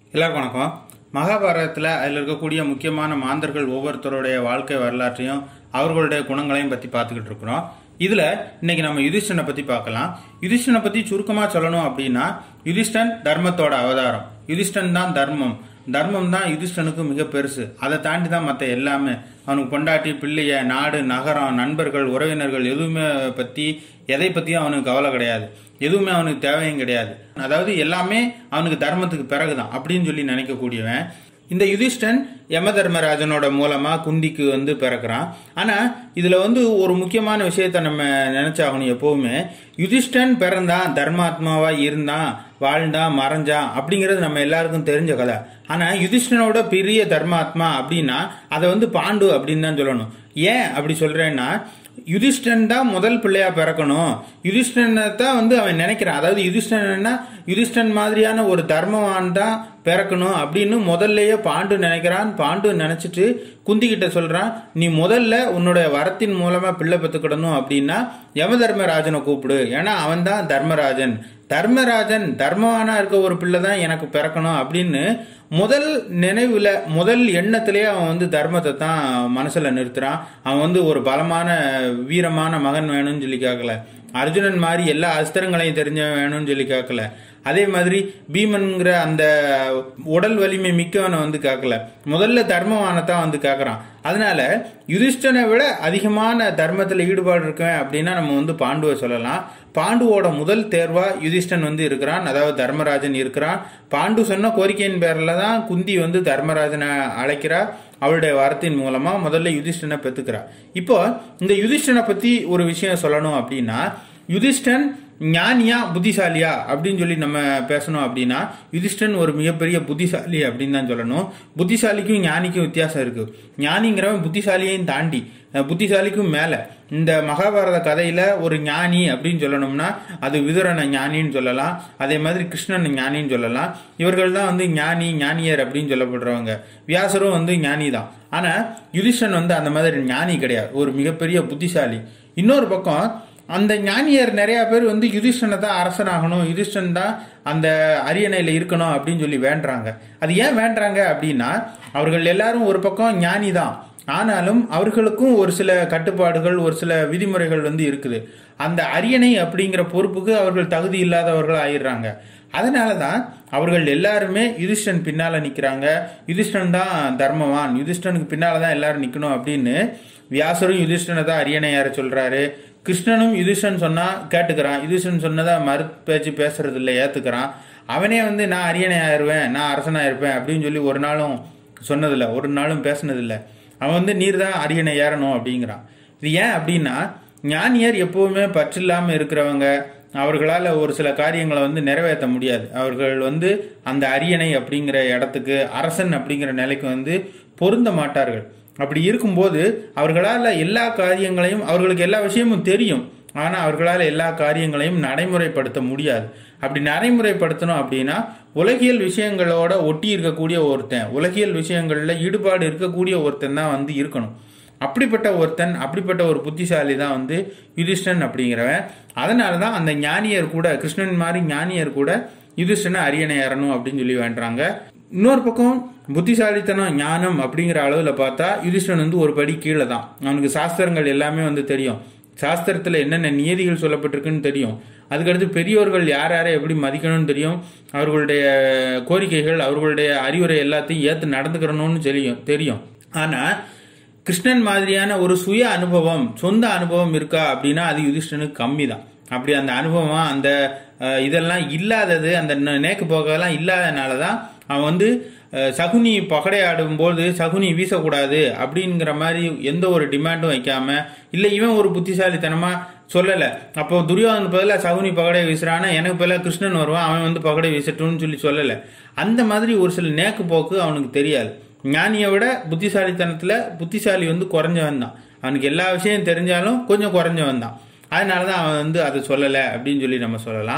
எல்லாருக்கும் வணக்கம் மகாபாரதத்தில் அதில் இருக்கக்கூடிய முக்கியமான மாந்தர்கள் ஒவ்வொருத்தருடைய வாழ்க்கை வரலாற்றையும் அவர்களுடைய குணங்களையும் பற்றி பார்த்துக்கிட்டு இருக்கிறோம் இதில் இன்னைக்கு நம்ம யுதிஷ்டனை பற்றி பார்க்கலாம் யுதிஷ்டனை பற்றி சுருக்கமாக சொல்லணும் அப்படின்னா யுதிஷ்டன் தர்மத்தோட அவதாரம் யுதிஷ்டன் தான் தர்மம் தர்மம் தான் யுதிஷ்டனுக்கு மிக பெருசு அதை தாண்டி தான் மற்ற எல்லாமே அவனுக்கு பொண்டாட்டி பிள்ளைய நாடு நகரம் நண்பர்கள் உறவினர்கள் எதுவுமே பற்றி எதை பற்றியும் அவனுக்கு கவலை கிடையாது எதுவுமே அவனுக்கு தேவையும் கிடையாது அதாவது எல்லாமே அவனுக்கு தர்மத்துக்கு பிறகுதான் அப்படின்னு சொல்லி நினைக்கக்கூடியவன் இந்த யுதிஷ்டன் யம தர்மராஜனோட மூலமா குந்திக்கு வந்து பிறக்கிறான் ஆனா இதுல வந்து ஒரு முக்கியமான விஷயத்த நம்ம நினைச்சாகணும் எப்பவுமே யுதிஷ்டன் பிறந்தான் தர்மாத்மாவா இருந்தான் வாழ்ந்தான் மறைஞ்சான் அப்படிங்கிறது நம்ம எல்லாருக்கும் தெரிஞ்ச கதை ஆனா யுதிஷ்டனோட பெரிய தர்மாத்மா அப்படின்னா அதை வந்து பாண்டு அப்படின்னு தான் சொல்லணும் ஏன் அப்படி சொல்றேன்னா யுதிஷ்டன் தான் முதல் பிள்ளையா பிறக்கணும் யுதிஷ்டனை தான் வந்து அவன் நினைக்கிறான் அதாவது யுதிஷ்டன்னா யுதிஷ்டன் மாதிரியான ஒரு தர்மவான் தான் பிறக்கணும் அப்படின்னு முதல்லயே பாண்டு நினைக்கிறான் பாண்டு நினைச்சிட்டு குந்திக்கிட்ட சொல்றான் நீ முதல்ல உன்னோட வரத்தின் மூலமா பிள்ளை பெற்றுக்கிடணும் அப்படின்னா யம தர்மராஜனை கூப்பிடு ஏன்னா அவன் தான் தர்மராஜன் தர்மராஜன் தர்மவானா இருக்க ஒரு பிள்ளை தான் எனக்கு பிறக்கணும் அப்படின்னு முதல் நினைவுல முதல் எண்ணத்திலேயே அவன் வந்து தர்மத்தை தான் மனசுல நிறுத்துறான் அவன் வந்து ஒரு பலமான வீரமான மகன் வேணும்னு சொல்லி கேட்கல அர்ஜுனன் மாதிரி எல்லா அஸ்திரங்களையும் தெரிஞ்சவன் வேணும்னு சொல்லி கேட்கல அதே மாதிரி பீமன்கிற அந்த உடல் வலிமை மிக்கவனை வந்து கேட்கல முதல்ல தர்மவானத்தான் வந்து கேட்கறான் அதனால யுதிஷ்டனை விட அதிகமான தர்மத்தில் ஈடுபாடு இருக்கேன் அப்படின்னா நம்ம வந்து பாண்டுவை சொல்லலாம் பாண்டுவோட முதல் தேர்வா யுதிஷ்டன் வந்து இருக்கிறான் அதாவது தர்மராஜன் இருக்கிறான் பாண்டு சொன்ன கோரிக்கையின் பேர்ல தான் குந்தி வந்து தர்மராஜனை அழைக்கிறா அவளுடைய வரத்தின் மூலமா முதல்ல யுதிஷ்டனை பெத்துக்கிறா இப்போ இந்த யுதிஷ்டனை பத்தி ஒரு விஷயம் சொல்லணும் அப்படின்னா யுதிஷ்டன் ஞானியா புத்திசாலியா அப்படின்னு சொல்லி நம்ம பேசணும் அப்படின்னா யுதிஷ்டன் ஒரு மிகப்பெரிய புத்திசாலி அப்படின்னு தான் சொல்லணும் புத்திசாலிக்கும் ஞானிக்கும் வித்தியாசம் இருக்கு ஞானிங்கிறவன் புத்திசாலியையும் தாண்டி புத்திசாலிக்கும் மேல இந்த மகாபாரத கதையில ஒரு ஞானி அப்படின்னு சொல்லணும்னா அது விதுரனை ஞானின்னு சொல்லலாம் அதே மாதிரி கிருஷ்ணன் ஞானின்னு சொல்லலாம் இவர்கள் தான் வந்து ஞானி ஞானியர் அப்படின்னு சொல்லப்படுறவங்க வியாசரும் வந்து ஞானி தான் ஆனா யுதிஷ்டன் வந்து அந்த மாதிரி ஞானி கிடையாது ஒரு மிகப்பெரிய புத்திசாலி இன்னொரு பக்கம் அந்த ஞானியர் நிறைய பேர் வந்து யுதிஷ்டனை தான் அரசனாகணும் யுதிஷ்டன் தான் அந்த அரியணையில இருக்கணும் அப்படின்னு சொல்லி வேண்டுறாங்க அது ஏன் வேண்டுறாங்க அப்படின்னா அவர்கள் எல்லாரும் ஒரு பக்கம் ஞானி தான் ஆனாலும் அவர்களுக்கும் ஒரு சில கட்டுப்பாடுகள் ஒரு சில விதிமுறைகள் வந்து இருக்குது அந்த அரியணை அப்படிங்கிற பொறுப்புக்கு அவர்கள் தகுதி இல்லாதவர்கள் ஆயிடுறாங்க அதனால தான் அவர்கள் எல்லாருமே யுதிஷ்டன் பின்னால நிக்கிறாங்க யுதிஷ்டன் தான் தர்மவான் யுதிஷ்டனுக்கு பின்னால தான் எல்லாரும் நிக்கணும் அப்படின்னு வியாசரும் யுதிஷ்டனை தான் அரியணை ஏற சொல்றாரு கிருஷ்ணனும் யுதிஷ்டன் சொன்னா கேட்டுக்கிறான் யுதிஷ்டன் சொன்னதா மறு பேச்சு பேசுறது இல்லை ஏத்துக்கிறான் அவனே வந்து நான் அரியணை ஆயிருவேன் நான் அரசனா இருப்பேன் அப்படின்னு சொல்லி ஒரு நாளும் சொன்னதில்ல ஒரு நாளும் பேசினதில்லை அவன் வந்து நீர் தான் அரியணை ஏறணும் அப்படிங்கிறான் இது ஏன் அப்படின்னா ஞானியர் எப்பவுமே பற்றில்லாம இருக்கிறவங்க அவர்களால் ஒரு சில காரியங்களை வந்து நிறைவேற்ற முடியாது அவர்கள் வந்து அந்த அரியணை அப்படிங்கிற இடத்துக்கு அரசன் அப்படிங்கிற நிலைக்கு வந்து பொருந்த மாட்டார்கள் அப்படி இருக்கும்போது அவர்களால் எல்லா காரியங்களையும் அவர்களுக்கு எல்லா விஷயமும் தெரியும் ஆனால் அவர்களால் எல்லா காரியங்களையும் நடைமுறைப்படுத்த முடியாது அப்படி நடைமுறைப்படுத்தணும் அப்படின்னா உலகியல் விஷயங்களோட ஒட்டி இருக்கக்கூடிய ஒருத்தன் உலகியல் விஷயங்களில் ஈடுபாடு இருக்கக்கூடிய ஒருத்தன் தான் வந்து இருக்கணும் அப்படிப்பட்ட ஒருத்தன் அப்படிப்பட்ட ஒரு புத்திசாலி தான் வந்து யுதிஷ்டன் அப்படிங்கிறவன் அதனால தான் அந்த ஞானியர் கூட கிருஷ்ணன் மாதிரி ஞானியர் கூட யுதிஷ்டனை அரியணை ஏறணும் அப்படின்னு சொல்லி வேண்டுறாங்க இன்னொரு பக்கம் புத்திசாலித்தனம் ஞானம் அப்படிங்கிற அளவில் பார்த்தா யுதிஷ்டன் வந்து ஒரு படி கீழே தான் அவனுக்கு சாஸ்திரங்கள் எல்லாமே வந்து தெரியும் சாஸ்திரத்தில் என்னென்ன நியதிகள் சொல்லப்பட்டிருக்குன்னு தெரியும் அதுக்கடுத்து பெரியோர்கள் யார் யாரை எப்படி மதிக்கணும்னு தெரியும் அவர்களுடைய கோரிக்கைகள் அவர்களுடைய அறிவுரை எல்லாத்தையும் ஏற்று நடந்துக்கிறணும்னு தெரியும் தெரியும் ஆனால் கிருஷ்ணன் மாதிரியான ஒரு சுய அனுபவம் சொந்த அனுபவம் இருக்கா அப்படின்னா அது யுதிஷ்டனுக்கு கம்மி தான் அப்படி அந்த அனுபவம் அந்த இதெல்லாம் இல்லாதது அந்த நேக்கு போக்கெல்லாம் இல்லாதனால தான் அவன் வந்து சகுனி பகடையாடும் போது சகுனி வீசக்கூடாது அப்படிங்கிற மாதிரி எந்த ஒரு டிமாண்டும் வைக்காம இல்லை இவன் ஒரு புத்திசாலித்தனமா சொல்லலை அப்போ துரியோதன் பதிலாக சகுனி பகடை வீசுறானா எனக்கு பதிலாக கிருஷ்ணன் வருவான் அவன் வந்து பகடை வீசட்டும்னு சொல்லி சொல்லலை அந்த மாதிரி ஒரு சில நேக்கு போக்கு அவனுக்கு தெரியாது ஞானியை விட புத்திசாலித்தனத்தில் புத்திசாலி வந்து குறைஞ்சவன் தான் அவனுக்கு எல்லா விஷயம் தெரிஞ்சாலும் கொஞ்சம் குறைஞ்சவன் தான் அதனால தான் அவன் வந்து அதை சொல்லலை அப்படின்னு சொல்லி நம்ம சொல்லலாம்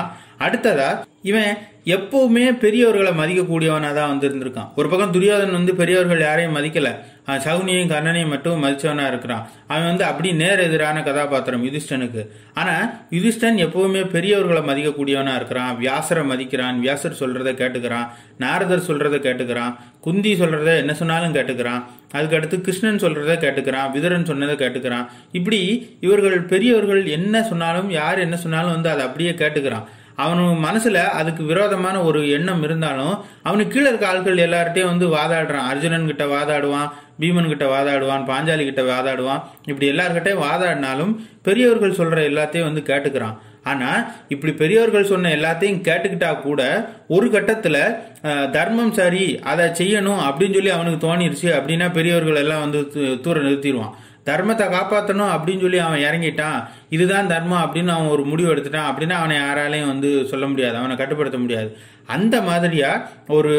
அடுத்ததா இவன் எப்பவுமே பெரியவர்களை மதிக்கக்கூடியவனா தான் வந்து இருந்திருக்கான் ஒரு பக்கம் துரியோதனன் வந்து பெரியவர்கள் யாரையும் மதிக்கல அவன் சகுனியையும் கர்ணனையும் மட்டும் மதிச்சவனா இருக்கிறான் அவன் வந்து அப்படி நேர் எதிரான கதாபாத்திரம் யுதிஷ்டனுக்கு ஆனா யுதிஷ்டன் எப்பவுமே பெரியவர்களை மதிக்கக்கூடியவனா இருக்கிறான் வியாசரை மதிக்கிறான் வியாசர் சொல்றதை கேட்டுக்கிறான் நாரதர் சொல்றதை கேட்டுக்கிறான் குந்தி சொல்றத என்ன சொன்னாலும் கேட்டுக்கிறான் அதுக்கு அடுத்து கிருஷ்ணன் சொல்றதை கேட்டுக்கிறான் விதுரன் சொன்னதை கேட்டுக்கிறான் இப்படி இவர்கள் பெரியவர்கள் என்ன சொன்னாலும் யார் என்ன சொன்னாலும் வந்து அதை அப்படியே கேட்டுக்கிறான் அவனு மனசுல அதுக்கு விரோதமான ஒரு எண்ணம் இருந்தாலும் அவனுக்கு கீழே இருக்க ஆட்கள் எல்லார்ட்டையும் வந்து வாதாடுறான் அர்ஜுனன் கிட்ட வாதாடுவான் பீமன் கிட்ட வாதாடுவான் பாஞ்சாலி கிட்ட வாதாடுவான் இப்படி எல்லார்கிட்டையும் வாதாடினாலும் பெரியவர்கள் சொல்ற எல்லாத்தையும் வந்து கேட்டுக்கிறான் ஆனா இப்படி பெரியவர்கள் சொன்ன எல்லாத்தையும் கேட்டுக்கிட்டா கூட ஒரு கட்டத்துல அஹ், தர்மம் சரி அதை செய்யணும் அப்படின்னு சொல்லி அவனுக்கு தோணிருச்சு அப்படின்னா பெரியவர்கள் எல்லாம் வந்து து- தூர நிறுத்திடுவான் தர்மத்தை காப்பாற்றணும் அப்படின்னு சொல்லி அவன் இறங்கிட்டான் இதுதான் தர்மம் அப்படின்னு அவன் ஒரு முடிவு எடுத்துட்டான் அப்படின்னா அவனை யாராலையும் வந்து சொல்ல முடியாது அவனை கட்டுப்படுத்த முடியாது அந்த மாதிரியா ஒரு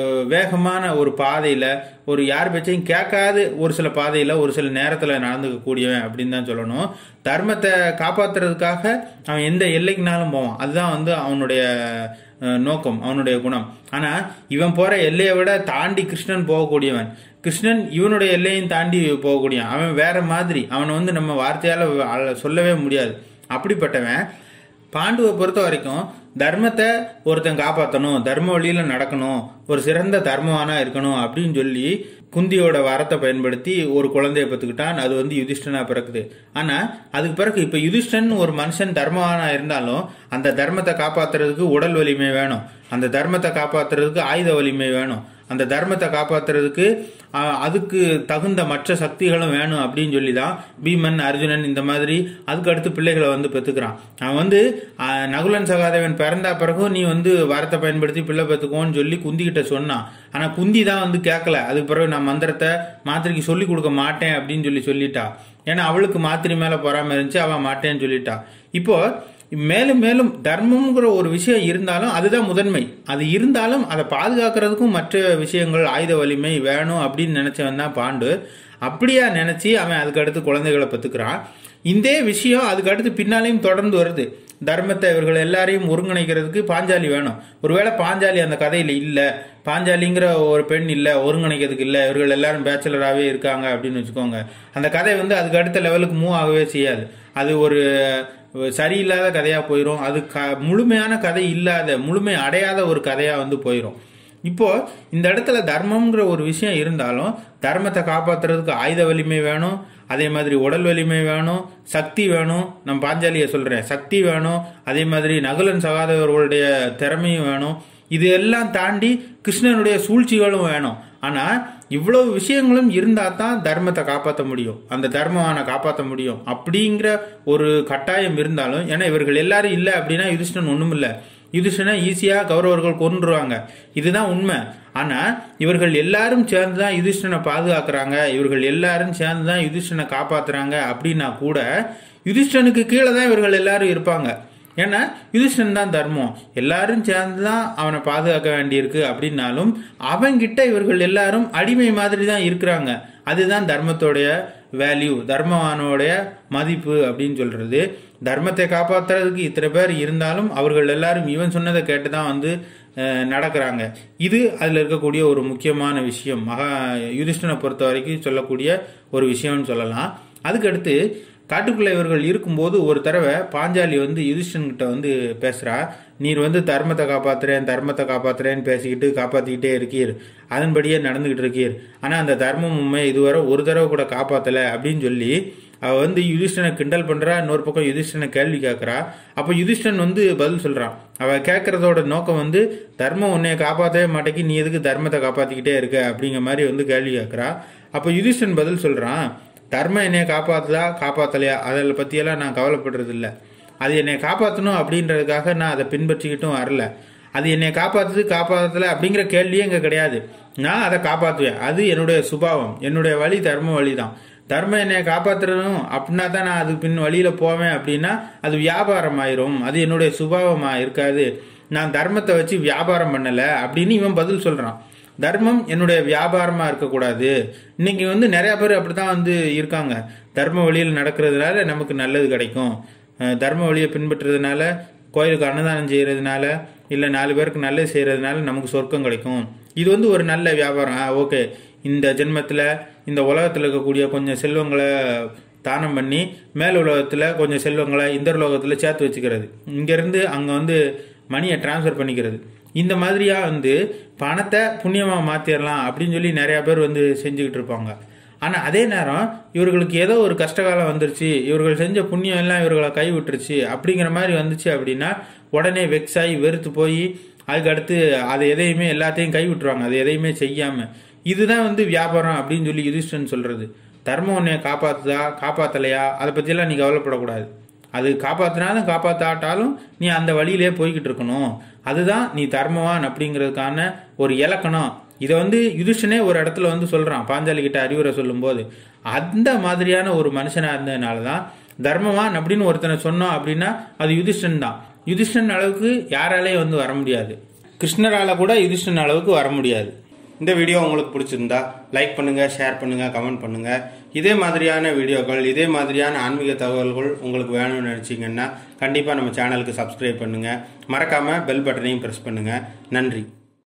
வேகமான ஒரு பாதையில ஒரு யார் பேச்சையும் கேட்காது ஒரு சில பாதையில ஒரு சில நேரத்துல நடந்துக்க கூடியவன் அப்படின்னு தான் சொல்லணும் தர்மத்தை காப்பாத்துறதுக்காக அவன் எந்த எல்லைக்குனாலும் போவான் அதுதான் வந்து அவனுடைய அஹ், நோக்கம் அவனுடைய குணம் ஆனா இவன் போற எல்லையை விட தாண்டி கிருஷ்ணன் போகக்கூடியவன் கிருஷ்ணன் இவனுடைய எல்லையும் தாண்டி போகக்கூடியவன் அவன் வேற மாதிரி அவனை வந்து நம்ம வார்த்தையால அ- சொல்லவே முடியாது அப்படிப்பட்டவன் பாண்டுவை பொறுத்த வரைக்கும் தர்மத்தை ஒருத்தன் காப்பாற்றணும் தர்ம வழியில நடக்கணும் ஒரு சிறந்த தர்மவானா இருக்கணும் அப்படின்னு சொல்லி குந்தியோட வரத்தை பயன்படுத்தி ஒரு குழந்தைய பெற்றுக்கிட்டான் அது வந்து யுதிஷ்டனா பிறக்குது ஆனா அதுக்கு பிறகு இப்ப யுதிஷ்டன் ஒரு மனுஷன் தர்மவானா இருந்தாலும் அந்த தர்மத்தை காப்பாத்துறதுக்கு உடல் வலிமை வேணும் அந்த தர்மத்தை காப்பாத்துறதுக்கு ஆயுத வலிமை வேணும் அந்த தர்மத்தை காப்பாத்துறதுக்கு ஆஹ், அதுக்கு தகுந்த மற்ற சக்திகளும் வேணும் அப்படின்னு சொல்லி தான் பீமன் அர்ஜுனன் இந்த மாதிரி அதுக்கு அடுத்து பிள்ளைகளை வந்து பெத்துக்கிறான் அவன் வந்து ஆஹ், நகுலன் சகாதேவன் பிறந்தா பிறகும் நீ வந்து வரத்தை பயன்படுத்தி பிள்ளை பெத்துக்கோன்னு சொல்லி குந்தி கிட்ட சொன்னான் ஆனா குந்தி தான் வந்து கேட்கல அதுக்கு பிறகு நான் மந்திரத்தை மாத்திரைக்கு சொல்லி கொடுக்க மாட்டேன் அப்படின்னு சொல்லி சொல்லிட்டா ஏன்னா அவளுக்கு மாத்திரை மேல பொறாம இருந்துச்சு அவன் மாட்டேன்னு சொல்லிட்டா இப்போ மேலும் மேலும் தர்மம்ங்கிற ஒரு விஷயம் இருந்தாலும் அதுதான் முதன்மை அது இருந்தாலும் அதை பாதுகாக்கிறதுக்கும் மற்ற விஷயங்கள் ஆயுத வலிமை வேணும் அப்படின்னு நினைச்சவன் தான் பாண்டு அப்படியா நினைச்சு அவன் அதுக்கு அடுத்து குழந்தைகளை பெத்துக்கிறான் இந்த விஷயம் அதுக்கு அடுத்து பின்னாலையும் தொடர்ந்து வருது தர்மத்தை இவர்கள் எல்லாரையும் ஒருங்கிணைக்கிறதுக்கு பாஞ்சாலி வேணும் ஒருவேளை பாஞ்சாலி அந்த கதையில இல்ல பாஞ்சாலிங்கிற ஒரு பெண் இல்ல ஒருங்கிணைக்கிறதுக்கு இல்ல இவர்கள் எல்லாரும் பேச்சுலராகவே இருக்காங்க அப்படின்னு வச்சுக்கோங்க அந்த கதை வந்து அதுக்கு அடுத்த லெவலுக்கு மூவ் ஆகவே செய்யாது அது ஒரு சரியில்லாத கதையா போயிடும் அது க முழுமையான கதை இல்லாத முழுமை அடையாத ஒரு கதையா வந்து போயிடும் இப்போ இந்த இடத்துல தர்மம்ங்கிற ஒரு விஷயம் இருந்தாலும் தர்மத்தை காப்பாத்துறதுக்கு ஆயுத வலிமை வேணும் அதே மாதிரி உடல் வலிமை வேணும் சக்தி வேணும் நம்ம பாஞ்சாலியை சொல்றேன் சக்தி வேணும் அதே மாதிரி நகுலன் சகாதவர்களுடைய திறமையும் வேணும் இது எல்லாம் தாண்டி கிருஷ்ணனுடைய சூழ்ச்சிகளும் வேணும் ஆனா இவ்வளவு விஷயங்களும் இருந்தா தான் தர்மத்தை காப்பாற்ற முடியும் அந்த தர்மவானை காப்பாற்ற முடியும் அப்படிங்கிற ஒரு கட்டாயம் இருந்தாலும் ஏன்னா இவர்கள் எல்லாரும் இல்லை அப்படின்னா யுதிஷ்டன் ஒண்ணும் இல்லை யுதிஷ்டனை ஈஸியா கௌரவர்கள் கொன்றுவாங்க இதுதான் உண்மை ஆனா இவர்கள் எல்லாரும் சேர்ந்து தான் யுதிஷ்டனை பாதுகாக்கிறாங்க இவர்கள் எல்லாரும் சேர்ந்து தான் யுதிஷ்டனை காப்பாத்துறாங்க அப்படின்னா கூட யுதிஷ்டனுக்கு கீழே தான் இவர்கள் எல்லாரும் இருப்பாங்க ஏன்னா யுதிஷ்டன் தான் தர்மம் எல்லாரும் சேர்ந்து தான் அவனை பாதுகாக்க வேண்டியிருக்கு அப்படின்னாலும் அவன்கிட்ட இவர்கள் எல்லாரும் அடிமை மாதிரி தான் இருக்கிறாங்க அதுதான் தர்மத்தோடைய வேல்யூ தர்மவானோடைய மதிப்பு அப்படின்னு சொல்றது தர்மத்தை காப்பாத்துறதுக்கு இத்தனை பேர் இருந்தாலும் அவர்கள் எல்லாரும் இவன் சொன்னதை கேட்டு தான் வந்து அஹ், நடக்கிறாங்க இது அதுல இருக்கக்கூடிய ஒரு முக்கியமான விஷயம் மகா யுதிஷ்டனை பொறுத்த வரைக்கும் சொல்லக்கூடிய ஒரு விஷயம்னு சொல்லலாம் அதுக்கடுத்து காட்டுக்குள்ள இவர்கள் இருக்கும்போது ஒரு தடவை பாஞ்சாலி வந்து யுதிஷ்டன் கிட்ட வந்து பேசுறா நீர் வந்து தர்மத்தை காப்பாத்துறேன் தர்மத்தை காப்பாத்துறேன்னு பேசிக்கிட்டு காப்பாத்திக்கிட்டே இருக்கீர் அதன்படியே நடந்துகிட்டு இருக்கீர் ஆனா அந்த தர்மம் உண்மை இதுவரை ஒரு தடவை கூட காப்பாத்தல அப்படின்னு சொல்லி அவ வந்து யுதிஷ்டனை கிண்டல் பண்றா இன்னொரு பக்கம் யுதிஷ்டனை கேள்வி கேட்கறா அப்ப யுதிஷ்டன் வந்து பதில் சொல்றான் அவ கேட்கறதோட நோக்கம் வந்து தர்மம் உன்னைய காப்பாத்தவே மாட்டேங்கி நீ எதுக்கு தர்மத்தை காப்பாத்திக்கிட்டே இருக்க அப்படிங்கிற மாதிரி வந்து கேள்வி கேட்கறா அப்ப யுதிஷ்டன் பதில் சொல்றான் தர்மம் என்னைய காப்பாத்துதா காப்பாத்தலையா அதில் பத்தியெல்லாம் நான் கவலைப்படுறது இல்ல அது என்னை காப்பாற்றணும் அப்படின்றதுக்காக நான் அதை பின்பற்றிக்கிட்டும் வரல அது என்னை காப்பாத்துது காப்பாத்தல அப்படிங்கிற கேள்வியே இங்க கிடையாது நான் அதை காப்பாத்துவேன் அது என்னுடைய சுபாவம் என்னுடைய வழி தர்ம வழி தான் தர்மம் என்னை காப்பாற்றணும் அப்படின்னா தான் நான் அதுக்கு பின் வழியில போவேன் அப்படின்னா அது வியாபாரம் ஆயிரும் அது என்னுடைய சுபாவமா இருக்காது நான் தர்மத்தை வச்சு வியாபாரம் பண்ணல அப்படின்னு இவன் பதில் சொல்றான் தர்மம் என்னுடைய வியாபாரமா இருக்கக்கூடாது இன்னைக்கு வந்து நிறைய பேர் அப்படித்தான் வந்து இருக்காங்க தர்ம வழியில் நடக்கிறதுனால நமக்கு நல்லது கிடைக்கும் அஹ் தர்ம வழியை பின்பற்றுறதுனால கோயிலுக்கு அன்னதானம் செய்யறதுனால இல்லை நாலு பேருக்கு நல்லது செய்யறதுனால நமக்கு சொர்க்கம் கிடைக்கும் இது வந்து ஒரு நல்ல வியாபாரம் ஓகே இந்த ஜென்மத்தில் இந்த உலகத்தில் இருக்கக்கூடிய கொஞ்சம் செல்வங்களை தானம் பண்ணி மேல் உலகத்தில் கொஞ்சம் செல்வங்களை இந்த உலகத்தில் சேர்த்து வச்சுக்கிறது இங்கேருந்து அங்கே வந்து மணியை டிரான்ஸ்ஃபர் பண்ணிக்கிறது இந்த மாதிரியா வந்து பணத்தை புண்ணியமாக மாற்றிடலாம் அப்படின்னு சொல்லி நிறையா பேர் வந்து செஞ்சுக்கிட்டு இருப்பாங்க ஆனால் அதே நேரம் இவர்களுக்கு ஏதோ ஒரு கஷ்டகாலம் வந்துருச்சு இவர்கள் செஞ்ச புண்ணியம் எல்லாம் இவர்களை கை விட்டுருச்சு அப்படிங்கிற மாதிரி வந்துச்சு அப்படின்னா உடனே வெக்ஸ் ஆகி வெறுத்து போய் அதுக்கு அடுத்து அதை எதையுமே எல்லாத்தையும் கை விட்டுருவாங்க அதை எதையுமே செய்யாமல் இதுதான் வந்து வியாபாரம் அப்படின்னு சொல்லி யுதிஷ்டன் சொல்றது தர்மம் உன்னைய காப்பாத்துதா காப்பாத்தலையா அதை பற்றியெல்லாம் நீ கவலைப்படக்கூடாது அது காப்பாத்தினாலும் காப்பாத்தாட்டாலும் நீ அந்த வழியிலே போய்கிட்டு இருக்கணும் அதுதான் நீ தர்மவான் அப்படிங்கிறதுக்கான ஒரு இலக்கணம் இதை வந்து யுதிஷ்டனே ஒரு இடத்துல வந்து சொல்றான் பாஞ்சாலி கிட்ட அறிவுரை சொல்லும்போது அந்த மாதிரியான ஒரு மனுஷனா இருந்ததுனால தான் தர்மவான் அப்படின்னு ஒருத்தனை சொன்னோம் அப்படின்னா அது யுதிஷ்டன் தான் யுதிஷ்டன் அளவுக்கு யாராலையும் வந்து வர முடியாது கிருஷ்ணரால கூட யுதிஷ்டன் அளவுக்கு வர முடியாது இந்த வீடியோ உங்களுக்கு பிடிச்சிருந்தா லைக் பண்ணுங்க ஷேர் பண்ணுங்க கமெண்ட் பண்ணுங்க இதே மாதிரியான வீடியோக்கள் இதே மாதிரியான ஆன்மீக தகவல்கள் உங்களுக்கு வேணும்னு நினைச்சீங்கன்னா கண்டிப்பா நம்ம சேனலுக்கு சப்ஸ்கிரைப் பண்ணுங்க மறக்காம பெல் பட்டனையும் பிரஸ் பண்ணுங்க நன்றி